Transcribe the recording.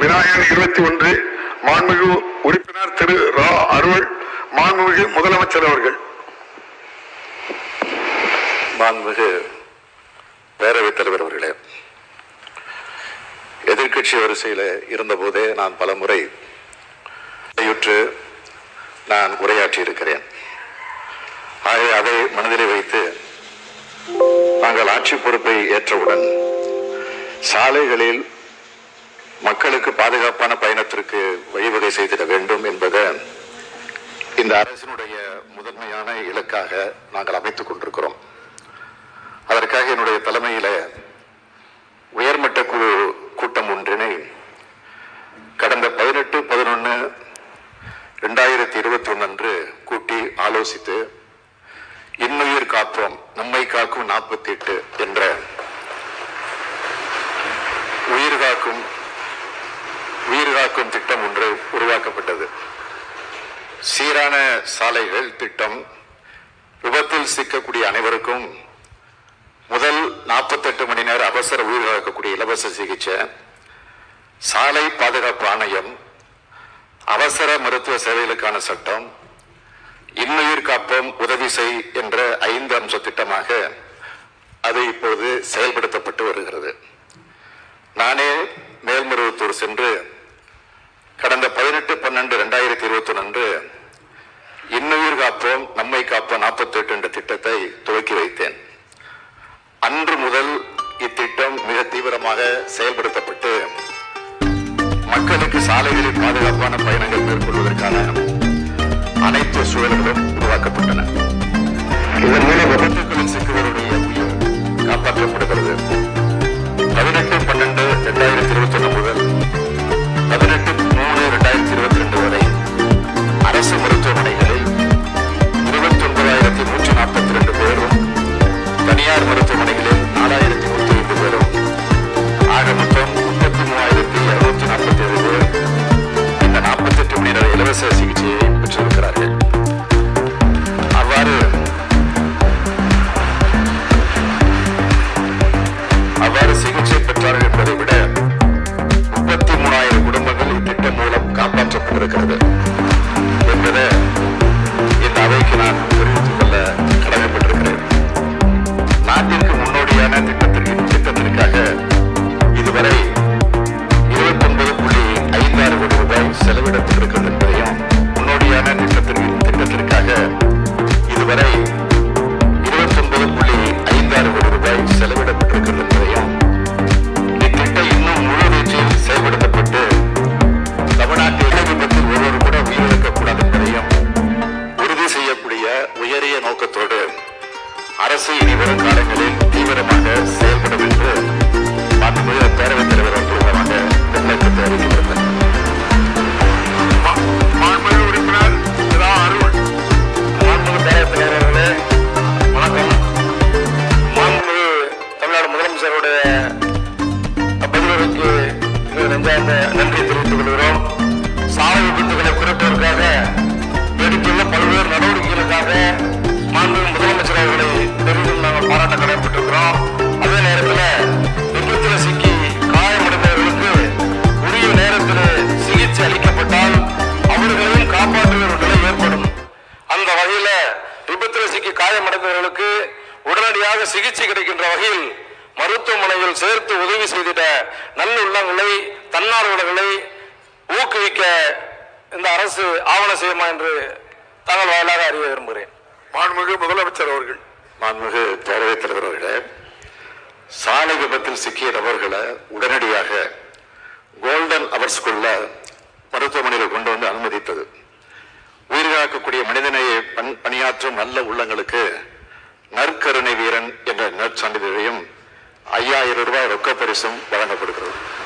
விநாயகன் இருபத்தி ஒன்று மாண்புமிகு உறுப்பினர் திரு ரா அருள் மாண்புமிகு முதலமைச்சர் அவர்கள் மாண்புமிகு பேரவைத் தலைவர் அவர்களே எதிர்க்கட்சி வரிசையில் இருந்தபோதே நான் பலமுறை யுற்று நான் உரையாற்றி இருக்கிறேன் ஆகவே அதை மனதிலே வைத்து நாங்கள் ஆட்சி பொறுப்பை ஏற்றவுடன் சாலைகளில் மக்களுக்கு பாதுகாப்பான பயணத்திற்கு வழிவகை செய்திட வேண்டும் என்பதை இந்த அரசினுடைய முதன்மையான இலக்காக நாங்கள் அமைத்துக் கொண்டிருக்கிறோம் அதற்காக என்னுடைய தலைமையில உயர்மட்ட குழு கூட்டம் ஒன்றினை கடந்த பதினெட்டு பதினொன்று ரெண்டாயிரத்தி இருபத்தி ஒன்று அன்று கூட்டி ஆலோசித்து இன்னுயிர் காப்போம் நம்மை காக்கும் நாற்பத்தி எட்டு என்ற உயிர் காக்கும் உயிர் காக்கும் திட்டம் ஒன்று உருவாக்கப்பட்டது சீரான சாலைகள் திட்டம் விபத்தில் சிக்கக்கூடிய அனைவருக்கும் முதல் 48 மணி நேர அவசர உயிர் காக்கக்கூடிய இலவச சிகிச்சை சாலை பாதுகாப்பு ஆணையம் அவசர மருத்துவ சேவைகளுக்கான சட்டம் இன்னுயிர் காப்போம் உதவி செய் என்ற ஐந்து அம்ச திட்டமாக அது இப்போது செயல்படுத்தப்பட்டு வருகிறது நானே மேல்மருவத்தூர் சென்று கடந்த பதினெட்டு பன்னெண்டு ரெண்டாயிரத்தி இருபத்தி அன்று இன்னுயிர் காப்போம் நம்மை காப்போம் நாற்பத்தி எட்டு என்ற திட்டத்தை துவக்கி வைத்தேன் அன்று முதல் இத்திட்டம் மிக தீவிரமாக செயல்படுத்தப்பட்டு மக்களுக்கு சாலைகளில் பாதுகாப்பான பயணங்கள் மேற்கொள்வதற்கான அனைத்து சூழல்களும் உருவாக்கப்பட்டன இதன் மூலம் விபத்துகளில் சிக்குவருடைய உயிர் காப்பாற்றப்படுகிறது பதினெட்டு பன்னெண்டு ரெண்டாயிரத்தி இருபத்தி ஒன்று முதல் பதினெட்டு மூணு ரெண்டாயிரத்தி இருபத்தி ரெண்டு வரை அரசு மருத்துவமனைகளில் இருபத்தி ஒன்பதாயிரத்தி நூற்றி நாற்பத்தி ரெண்டு பேரும் தனியார் மருத்துவமனைகளில் நாலாயிரத்தி நூற்றி ஐந்து பேரும் ஆக மொத்தம் முப்பத்தி மூவாயிரத்தி இருநூத்தி நாற்பத்தி ஏழு பேர் இந்த நாற்பத்தெட்டு மணி நேர இலவச சிகிச்சையை பெற்றிருக்கிறார்கள் அவ்வாறு அவ்வாறு சிகிச்சை பெற்றார்கள் என்பதை விட முப்பத்தி மூணாயிரம் குடும்பங்கள் இத்திட்டம் மூலம் காப்பாற்றப்பட்டிருக்கிறது என்பதை இந்த அவைக்கு நான் தெரிவித்துக் கொள்ள கடமைப்பட்டிருக்கிறேன் நாட்டிற்கு முன்னோடியான திட்டத்திற்கு திட்டத்திற்காக இதுவரை இருபத்தொன்பது புள்ளி ஐந்தாறு கோடி ரூபாய் செலவிடப்பட்டிருக்கிறது என்பதையும் முன்னோடியான திட்டத்திற்கு திட்டத்திற்காக இதுவரை இருபத்தொன்பது புள்ளி ஐந்தாறு கோடி ரூபாய் செலவிடப்பட்டிருக்கிறது என்பதையும் இத்திட்டம் இன்னும் முழு வீச்சில் செயல்படுத்தப்பட்டு தமிழ்நாட்டில் இட விபத்தில் ஒருவர் கூட உயிரிழக்கக்கூடாது என்பதையும் உறுதி செய்யக்கூடிய உயரிய நோக்கத்தோடு அரசு இனிவரும் காலங்களில் தீவிரமாக செயல்படும் என்று மாண்புமிகு பேரவைத் தலைவர் அவர்கள் மூலமாக நிர்ணயித்து அறிவித்திருந்தார் மா- மாண்புமிகு உறுப்பினர் திரு ரா அருள் மாண்புமிகு பேரவைத் தலைவர்களே வணக்கம் மாண்புமிகு தமிழ்நாடு முதலமைச்சருடைய பதிலுரைக்கு மிக நெஞ்சார்ந்த நன்றி தெரிவித்துக் கொள்கிறோம் சாலை விபத்துகளை குறைப்பதற்காக எடுத்துள்ள பல்வேறு நடவடிக்கைகளுக்காக மாண்புமிகு முதலமைச்சர் அவர்களை பெரிதும் நாங்கள் பாராட்ட கடமைப்பட்டிருக்கிறோம் அதே நேரத்தில் விபத்தில் சிக்கி காயமடைந்தவர்களுக்கு உரிய நேரத்தில் சிகிச்சை அளிக்கப்பட்டால் அவர்களையும் காப்பாற்றுகிற ஒரு நிலை ஏற்படும் அந்த வகையில விபத்தில் சிக்கி காயமடைந்தவர்களுக்கு உடனடியாக சிகிச்சை கிடைக்கின்ற வகையில் மருத்துவமனையில் சேர்த்து உதவி செய்திட நல்லுள்ளங்களை தன்னார்வலர்களை ஊக்குவிக்க இந்த அரசு ஆவண செய்யுமா என்று தங்கள் வாயிலாக அறிய விரும்புகிறேன் மாண்புமிகு முதலமைச்சர் அவர்கள் மாண்புமிகு பேரவைத் தலைவர் அவர்களே சாலை விபத்தில் சிக்கிய நபர்களை உடனடியாக கோல்டன் அவர்ஸ்குள்ள மருத்துவமனையில் கொண்டு வந்து அனுமதித்தது உயிர்காக்கக்கூடிய மனிதனையை பண்- பணியாற்றும் நல்ல உள்ளங்களுக்கு நற்கருணை வீரன் என்ற நற்சான்றிதழையும் ஐயாயிரம் ரூபாய் ரொக்க பரிசும் வழங்கப்படுகிறது